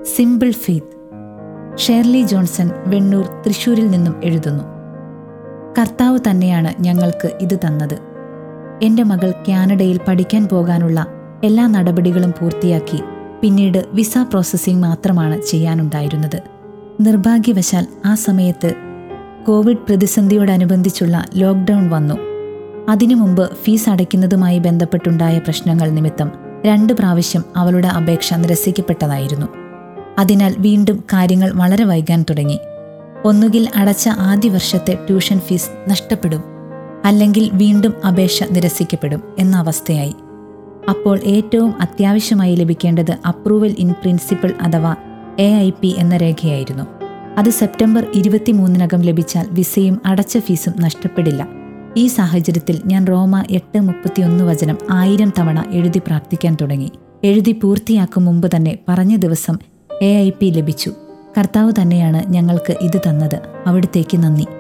simple Faith Shirley Johnson Vennur തൃശൂരിൽ നിന്നും എഴുതുന്നു കർത്താവ് തന്നെയാണ് ഞങ്ങൾക്ക് ഇത് തന്നത് എൻ്റെ മകൾ കാനഡയിൽ പഠിക്കാൻ പോകാനുള്ള എല്ലാ നടപടികളും പൂർത്തിയാക്കി പിന്നീട് വിസ പ്രോസസ്സിംഗ് മാത്രമാണ് ചെയ്യാനുണ്ടായിരുന്നത് നിർഭാഗ്യവശാൽ ആ സമയത്ത് കോവിഡ് പ്രതിസന്ധിയോടനുബന്ധിച്ചുള്ള ലോക്ക്ഡൗൺ വന്നു അതിനു മുമ്പ് ഫീസ് അടയ്ക്കുന്നതുമായി ബന്ധപ്പെട്ടുണ്ടായ പ്രശ്നങ്ങൾ നിമിത്തം രണ്ട് പ്രാവശ്യം അവളുടെ അപേക്ഷ നിരസിക്കപ്പെട്ടതായിരുന്നു അതിനാൽ വീണ്ടും കാര്യങ്ങൾ വളരെ വൈകാൻ തുടങ്ങി ഒന്നുകിൽ അടച്ച ആദ്യ വർഷത്തെ ട്യൂഷൻ ഫീസ് നഷ്ടപ്പെടും അല്ലെങ്കിൽ വീണ്ടും അപേക്ഷ നിരസിക്കപ്പെടും എന്ന അവസ്ഥയായി അപ്പോൾ ഏറ്റവും അത്യാവശ്യമായി ലഭിക്കേണ്ടത് അപ്രൂവൽ ഇൻ പ്രിൻസിപ്പിൾ അഥവാ എ ഐ പി എന്ന രേഖയായിരുന്നു അത് സെപ്റ്റംബർ ഇരുപത്തിമൂന്നിനകം ലഭിച്ചാൽ വിസയും അടച്ച ഫീസും നഷ്ടപ്പെടില്ല ഈ സാഹചര്യത്തിൽ ഞാൻ റോമ എട്ട് മുപ്പത്തിയൊന്ന് വചനം ആയിരം തവണ എഴുതി പ്രാർത്ഥിക്കാൻ തുടങ്ങി എഴുതി പൂർത്തിയാക്കും മുമ്പ് തന്നെ പറഞ്ഞ ദിവസം എ ഐ പി ലഭിച്ചു കർത്താവ് തന്നെയാണ് ഞങ്ങൾക്ക് ഇത് തന്നത് അവിടത്തേക്ക് നന്ദി